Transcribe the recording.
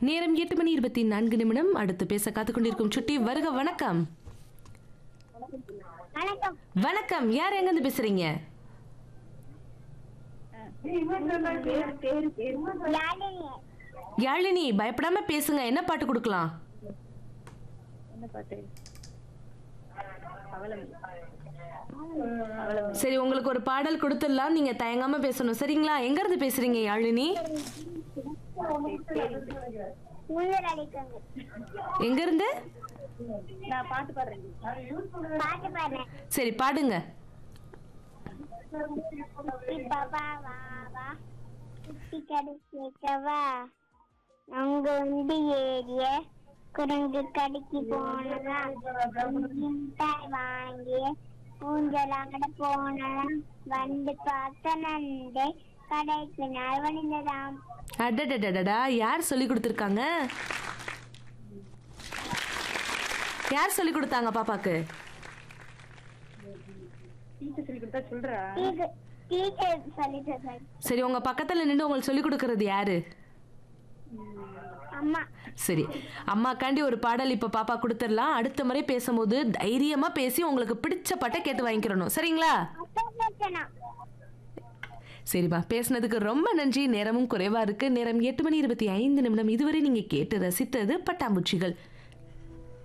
நேரம் எட்டு மணி இருபத்தி நான்கு நிமிடம் அடுத்து பேச காத்துக் கொண்டிருக்கும் சுட்டி வருக வணக்கம் வணக்கம் வணக்கம் யார் எங்கிருந்து பேசுறீங்க யாழினி யாழினி பயப்படாம பேசுங்க என்ன பாட்டு கொடுக்கலாம் சரி உங்களுக்கு ஒரு பாடல் கொடுத்துடலாம் நீங்க தயங்காம பேசணும் சரிங்களா எங்க இருந்து பேசுறீங்க யாழினி உயிர் அளிக்கங்க எங்க இருந்து நான் பாட்டு பாடுறேன் பாட்டு பாடுறேன் சரி பாடுங்க குட்டி பாப்பா வா வா குட்டி கடி கேட்கவா அங்க வந்து ஏறிய குரங்கு கடைக்கு போனதா மிட்டாய் வாங்கி ஊஞ்சலாட போனதா வந்து பார்த்த நண்டு கடைக்கு நாள் வணிந்ததாம் அடடடடடா யார் சொல்லி கொடுத்துருக்காங்க யார் சொல்லி கொடுத்தாங்க பாப்பாக்கு டீச்சர் டீச்சர் சொல்லிட்டு சார் சரி உங்க பக்கத்துல நின்று உங்களுக்கு சொல்லி கொடுக்கறது யாரு அம்மா சரி அம்மாக்காண்டி ஒரு பாடல் இப்ப பாப்பா கொடுத்துடலாம் அடுத்த முறை பேசும்போது தைரியமா பேசி உங்களுக்கு பிடிச்ச பாட்டை கேட்டு வாங்கிக்கிறணும் சரிங்களா அப்பா பேசணும் சரிம்மா பேசுனதுக்கு ரொம்ப நன்றி நேரமும் குறைவா இருக்கு நேரம் எட்டு மணி இருபத்தி ஐந்து நிமிடம் இதுவரை நீங்க கேட்டு ரசித்தது பட்டாம்பூச்சிகள்